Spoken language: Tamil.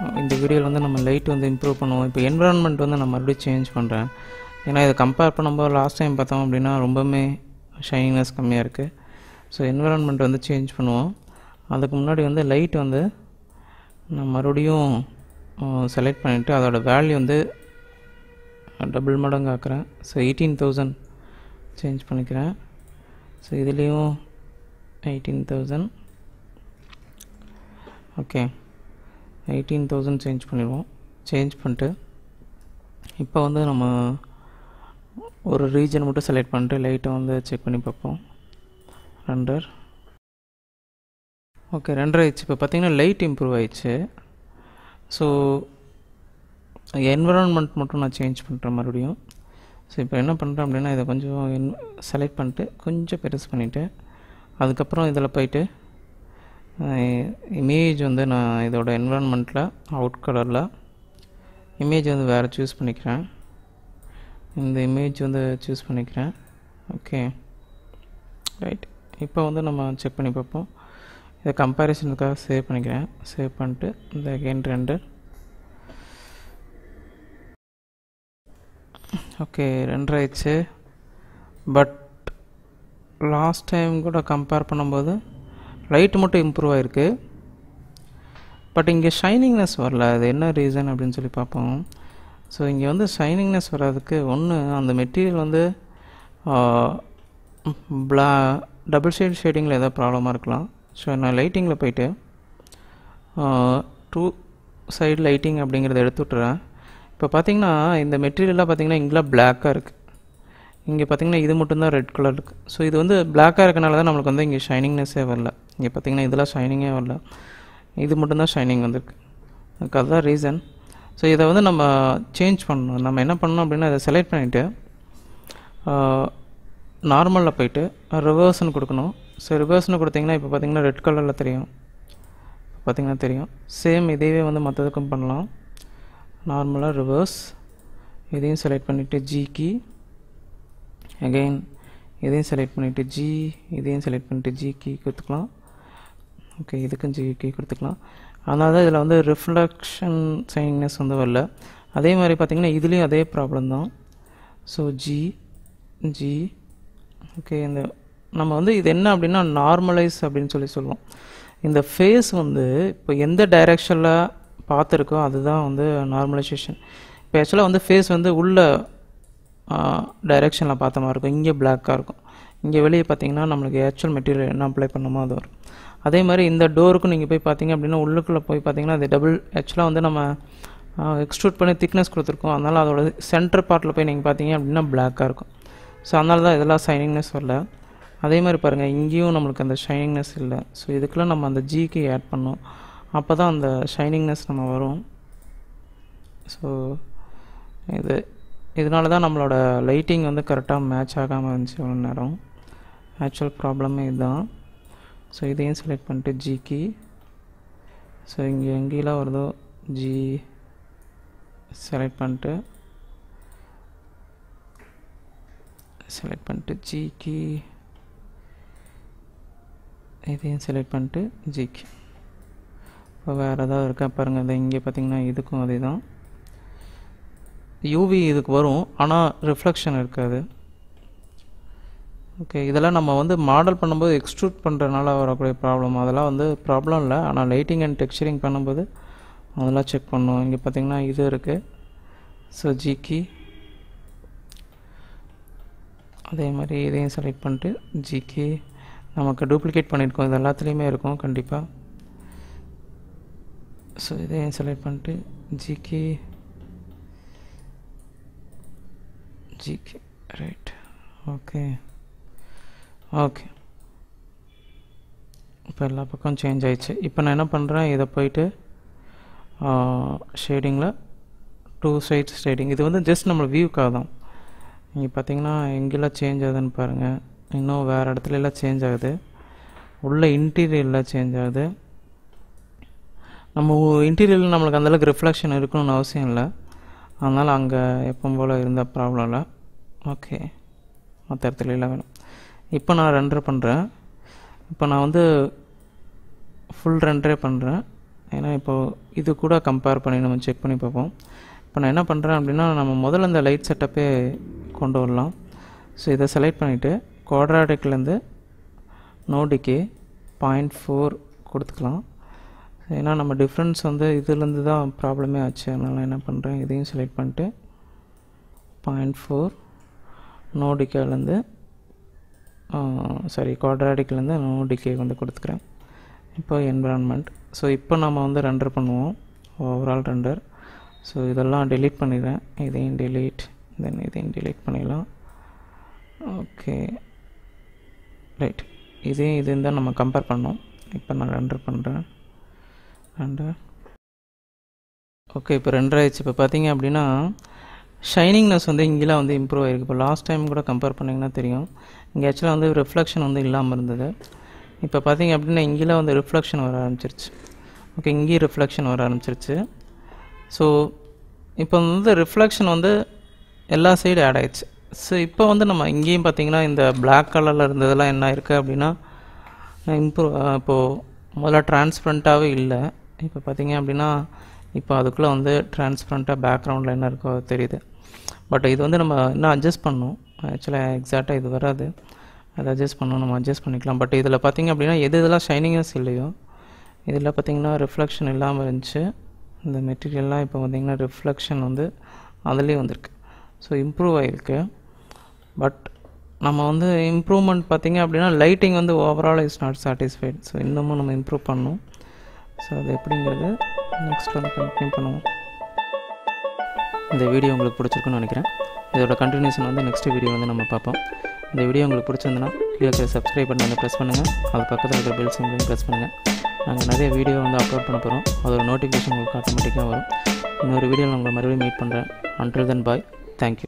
இந்த வீடியோவில் வந்து நம்ம லைட் வந்து இம்ப்ரூவ் பண்ணுவோம் இப்போ என்விரான்மெண்ட் வந்து நான் மறுபடியும் சேஞ்ச் பண்ணுறேன் ஏன்னா இதை கம்பேர் பண்ணும்போது லாஸ்ட் டைம் பார்த்தோம் அப்படின்னா ரொம்பவுமே ஷைனிங்னஸ் கம்மியாக இருக்குது ஸோ என்விரான்மெண்ட் வந்து சேஞ்ச் பண்ணுவோம் அதுக்கு முன்னாடி வந்து லைட் வந்து நான் மறுபடியும் செலக்ட் பண்ணிவிட்டு அதோட வேல்யூ வந்து டபுள் மடங்கு ஆக்குறேன் ஸோ எயிட்டீன் தௌசண்ட் சேஞ்ச் பண்ணிக்கிறேன் ஸோ இதுலேயும் eighteen thousand okay eighteen thousand change பண்ணிடுவோம் சேஞ்ச் பண்ணிட்டு இப்போ வந்து நம்ம ஒரு ரீஜன் மட்டும் செலக்ட் பண்ணிட்டு லைட்டை வந்து செக் பண்ணி பார்ப்போம் ரெண்டர் ஓகே ரெண்டர் ஆயிடுச்சு இப்போ பார்த்தீங்கன்னா லைட் இம்ப்ரூவ் ஆயிடுச்சு ஸோ என்விரான்மெண்ட் மட்டும் நான் சேஞ்ச் பண்ணுறேன் மறுபடியும் ஸோ இப்போ என்ன பண்ணுறேன் அப்படின்னா இதை கொஞ்சம் செலக்ட் பண்ணிட்டு கொஞ்சம் பெருசு பண்ணிவிட்டு அதுக்கப்புறம் இதில் போயிட்டு இமேஜ் வந்து நான் இதோட என்விரான்மெண்ட்டில் அவுட் கலரில் இமேஜ் வந்து வேறு சூஸ் பண்ணிக்கிறேன் இந்த இமேஜ் வந்து சூஸ் பண்ணிக்கிறேன் ஓகே ரைட் இப்போ வந்து நம்ம செக் பண்ணி பார்ப்போம் இதை கம்பேரிசனுக்காக சேவ் பண்ணிக்கிறேன் சேவ் பண்ணிட்டு இந்த அகெயின் ரெண்டு ஓகே ரெண்டரை ஆயிடுச்சு பட் லாஸ்ட் டைம் கூட கம்பேர் பண்ணும்போது லைட் மட்டும் இம்ப்ரூவ் ஆகிருக்கு பட் இங்கே ஷைனிங்னஸ் வரல அது என்ன ரீசன் அப்படின்னு சொல்லி பார்ப்போம் ஸோ இங்கே வந்து ஷைனிங்னஸ் வர்றதுக்கு ஒன்று அந்த மெட்டீரியல் வந்து ப்ளா டபுள் ஷேட் ஷேடிங்கில் ஏதாவது ப்ராப்ளமாக இருக்கலாம் ஸோ நான் லைட்டிங்கில் போயிட்டு டூ சைடு லைட்டிங் அப்படிங்கிறத எடுத்து விட்டுறேன் இப்போ பார்த்தீங்கன்னா இந்த மெட்டீரியலாக பார்த்தீங்கன்னா இங்கெல்லாம் பிளாக்காக இருக்குது இங்கே பார்த்தீங்கன்னா இது மட்டும்தான் ரெட் கலர் இருக்குது ஸோ இது வந்து பிளாக்காக இருக்கனால தான் நம்மளுக்கு வந்து இங்கே ஷைனிங்னஸே வரல இங்கே பார்த்தீங்கன்னா இதெல்லாம் ஷைனிங்கே வரல இது மட்டும்தான் ஷைனிங் வந்திருக்கு அதுக்கு அதுதான் ரீசன் ஸோ இதை வந்து நம்ம சேஞ்ச் பண்ணணும் நம்ம என்ன பண்ணணும் அப்படின்னா இதை செலக்ட் பண்ணிவிட்டு நார்மலில் போயிட்டு ரிவர்ஸ்னு கொடுக்கணும் ஸோ ரிவர்ஸ்னு கொடுத்தீங்கன்னா இப்போ பார்த்தீங்கன்னா ரெட் கலரில் தெரியும் பார்த்தீங்கன்னா தெரியும் சேம் இதையே வந்து மற்றதுக்கும் பண்ணலாம் நார்மலாக ரிவர்ஸ் இதையும் செலக்ட் பண்ணிவிட்டு ஜி கீ அகெயின் இதையும் செலக்ட் பண்ணிவிட்டு ஜி இதையும் செலக்ட் பண்ணிவிட்டு ஜி கீ கொடுத்துக்கலாம் ஓகே இதுக்கும் ஜி கீ கொடுத்துக்கலாம் அதனால தான் இதில் வந்து ரிஃப்ளெக்ஷன் சைனிங்னஸ் வந்து வரல அதே மாதிரி பார்த்திங்கன்னா இதுலேயும் அதே ப்ராப்ளம் தான் ஸோ ஜி ஜி ஓகே இந்த நம்ம வந்து இது என்ன அப்படின்னா நார்மலைஸ் அப்படின்னு சொல்லி சொல்லுவோம் இந்த ஃபேஸ் வந்து இப்போ எந்த டைரெக்ஷனில் பார்த்துருக்கோ அதுதான் வந்து நார்மலைசேஷன் இப்போ ஆக்சுவலாக வந்து ஃபேஸ் வந்து உள்ள டைரெக்ஷனில் பார்த்த மாதிரி இருக்கும் இங்கே பிளாக்காக இருக்கும் இங்கே வெளியே பார்த்தீங்கன்னா நம்மளுக்கு ஆக்சுவல் மெட்டீரியல் என்ன அப்ளை பண்ணமோ அது வரும் அதே மாதிரி இந்த டோருக்கும் நீங்கள் போய் பார்த்தீங்க அப்படின்னா உள்ளுக்குள்ளே போய் பார்த்தீங்கன்னா அது டபுள் ஆக்சுவலாக வந்து நம்ம எக்ஸ்ட்ரூட் பண்ணி திக்னஸ் கொடுத்துருக்கோம் அதனால் அதோட சென்டர் பார்ட்டில் போய் நீங்கள் பார்த்தீங்க அப்படின்னா பிளாக்காக இருக்கும் ஸோ அதனால தான் இதெல்லாம் ஷைனிங்னஸ் வரல அதே மாதிரி பாருங்கள் இங்கேயும் நம்மளுக்கு அந்த ஷைனிங்னஸ் இல்லை ஸோ இதுக்கெல்லாம் நம்ம அந்த ஜிக்கு ஆட் பண்ணோம் அப்போ தான் அந்த ஷைனிங்னஸ் நம்ம வரும் ஸோ இது இதனால தான் நம்மளோட லைட்டிங் வந்து கரெக்டாக மேட்ச் ஆகாமல் இருந்துச்சு இவ்வளோ நேரம் ஆக்சுவல் ப்ராப்ளமே இதுதான் ஸோ இதையும் செலக்ட் பண்ணிட்டு ஜிக்கு ஸோ இங்கே எங்கேலாம் வருதோ ஜி செலக்ட் பண்ணிட்டு செலக்ட் பண்ணிட்டு ஜிக்கு இதையும் செலக்ட் பண்ணிட்டு ஜிக்கு இப்போ வேறு ஏதாவது இருக்கா பாருங்கள் இதை இங்கே பார்த்தீங்கன்னா இதுக்கும் அதே தான் யூவி இதுக்கு வரும் ஆனால் ரிஃப்ளெக்ஷன் இருக்காது ஓகே இதெல்லாம் நம்ம வந்து மாடல் பண்ணும்போது எக்ஸ்ட்ரூட் பண்ணுறதுனால வரக்கூடிய ப்ராப்ளம் அதெல்லாம் வந்து ப்ராப்ளம் இல்லை ஆனால் லைட்டிங் அண்ட் டெக்ஸ்சரிங் பண்ணும்போது அதெல்லாம் செக் பண்ணுவோம் இங்கே பார்த்தீங்கன்னா இது இருக்குது ஸோ ஜிக்கி அதே மாதிரி இதையும் செலக்ட் பண்ணிட்டு ஜிக்கி நமக்கு டூப்ளிகேட் பண்ணியிருக்கோம் இது எல்லாத்துலேயுமே இருக்கும் கண்டிப்பாக ஸோ இதையும் செலக்ட் பண்ணிட்டு G key G key right okay okay இப்போ எல்லா பக்கம் சேஞ்ச் ஆயிடுச்சு இப்போ நான் என்ன பண்ணுறேன் இதை போயிட்டு ஷேடிங்கில் டூ சைட்ஸ் ஷேடிங் இது வந்து ஜஸ்ட் நம்ம வியூக்காக தான் நீங்கள் பார்த்தீங்கன்னா எங்கெல்லாம் சேஞ்ச் ஆகுதுன்னு பாருங்கள் இன்னும் வேறு இடத்துல எல்லாம் சேஞ்ச் ஆகுது உள்ள இன்டீரியரில் சேஞ்ச் ஆகுது நம்ம இன்டீரியரில் நம்மளுக்கு அந்தளவுக்கு ரிஃப்ளெக்ஷன் இருக்கணும்னு அவசியம் இல்லை அதனால் அங்கே எப்போ போல் இருந்தால் ப்ராப்ளம் இல்லை ஓகே மற்ற இடத்துல எல்லாம் வேணும் இப்போ நான் ரெண்டரை பண்ணுறேன் இப்போ நான் வந்து ஃபுல் ரெண்டரே பண்ணுறேன் ஏன்னா இப்போது இது கூட கம்பேர் பண்ணி நம்ம செக் பண்ணி பார்ப்போம் இப்போ நான் என்ன பண்ணுறேன் அப்படின்னா நம்ம முதல்ல இந்த லைட் செட்டப்பே கொண்டு வரலாம் ஸோ இதை செலக்ட் பண்ணிவிட்டு குவாட்ராட்டிக்லேருந்து நோடிக்கே பாயிண்ட் ஃபோர் கொடுத்துக்கலாம் ஏன்னா நம்ம டிஃப்ரென்ஸ் வந்து இதுலேருந்து தான் ப்ராப்ளமே ஆச்சு அதனால் என்ன பண்ணுறேன் இதையும் செலக்ட் பண்ணிட்டு பாயிண்ட் ஃபோர் நோடிக்கேலேருந்து சாரி குவாட்ராட்டிக்லேருந்து நோடிக்கே வந்து கொடுத்துக்கிறேன் இப்போ என்விரான்மெண்ட் ஸோ இப்போ நம்ம வந்து ரெண்டர் பண்ணுவோம் ஓவரால் ரெண்டர் ஸோ இதெல்லாம் டெலீட் பண்ணிடுறேன் இதையும் டெலீட் தென் இதையும் டெலீட் பண்ணிடலாம் ஓகே ரைட் இதையும் இதையும் தான் நம்ம கம்பேர் பண்ணோம் இப்போ நான் ரெண்டர் பண்ணுறேன் ரெண்டர் ஓகே இப்போ ரெண்டர் ஆயிடுச்சு இப்போ பார்த்தீங்க அப்படின்னா ஷைனிங்னஸ் வந்து இங்கெல்லாம் வந்து இம்ப்ரூவ் ஆகிருக்கு இப்போ லாஸ்ட் டைம் கூட கம்பேர் பண்ணிங்கன்னா தெரியும் இங்கே ஆக்சுவலாக வந்து ரிஃப்ளெக்ஷன் வந்து இல்லாமல் இருந்தது இப்போ பார்த்தீங்க அப்படின்னா இங்கெல்லாம் வந்து ரிஃப்ளெக்ஷன் வர ஆரம்பிச்சிருச்சு ஓகே இங்கேயும் ரிஃப்ளெக்ஷன் வர ஆரம்பிச்சிருச்சு ஸோ இப்போ வந்து ரிஃப்ளெக்ஷன் வந்து எல்லா சைடும் ஆட் ஆயிடுச்சு ஸோ இப்போ வந்து நம்ம இங்கேயும் பார்த்தீங்கன்னா இந்த பிளாக் கலரில் இருந்ததெல்லாம் என்ன இருக்குது அப்படின்னா இம்ப்ரூவ் இப்போது முதல்ல டிரான்ஸ்பரண்ட்டாகவே இல்லை இப்போ பார்த்தீங்க அப்படின்னா இப்போ அதுக்குள்ளே வந்து டிரான்ஸ்பரண்ட்டாக பேக்ரவுண்டில் என்ன இருக்கோ அது தெரியுது பட் இது வந்து நம்ம இன்னும் அட்ஜஸ்ட் பண்ணணும் ஆக்சுவலாக எக்ஸாக்டாக இது வராது அதை அட்ஜஸ்ட் பண்ணணும் நம்ம அட்ஜஸ்ட் பண்ணிக்கலாம் பட் இதில் பார்த்தீங்க அப்படின்னா எது இதெல்லாம் ஷைனிங்னஸ் இல்லையோ இதில் பார்த்தீங்கன்னா ரிஃப்ளெக்ஷன் இல்லாமல் இருந்துச்சு இந்த மெட்டீரியல்லாம் இப்போ பார்த்தீங்கன்னா ரிஃப்ளெக்ஷன் வந்து அதுலேயும் வந்திருக்கு ஸோ இம்ப்ரூவ் ஆகிருக்கு பட் நம்ம வந்து இம்ப்ரூவ்மெண்ட் பார்த்திங்க அப்படின்னா லைட்டிங் வந்து overall is not satisfied so இன்னமும் நம்ம இம்ப்ரூவ் பண்ணணும் ஸோ அது எப்படிங்கிறது நெக்ஸ்ட் வந்து கண்டினியூ பண்ணுவோம் இந்த வீடியோ உங்களுக்கு பிடிச்சிருக்குன்னு நினைக்கிறேன் இதோட கண்டினியூஷன் வந்து நெக்ஸ்ட் வீடியோ வந்து நம்ம பார்ப்போம் இந்த வீடியோ உங்களுக்கு பிடிச்சிருந்துன்னா கீழே இருக்கிற சப்ஸ்கிரைப் பண்ணி வந்து ப்ரெஸ் பண்ணுங்கள் அது பக்கத்தில் இருக்கிற பெல் சிம்பிளையும் ப்ரெஸ் பண்ணுங்கள் நாங்கள் நிறைய வீடியோ வந்து அப்லோட் பண்ண போகிறோம் அதோட நோட்டிஃபிகேஷன் உங்களுக்கு ஆட்டோமேட்டிக்காக வரும் இன்னொரு வீடியோவில் உங்களை மறுபடியும் மீட் பண்ணுறேன் அன்டில் தென் பாய் தேங்க்யூ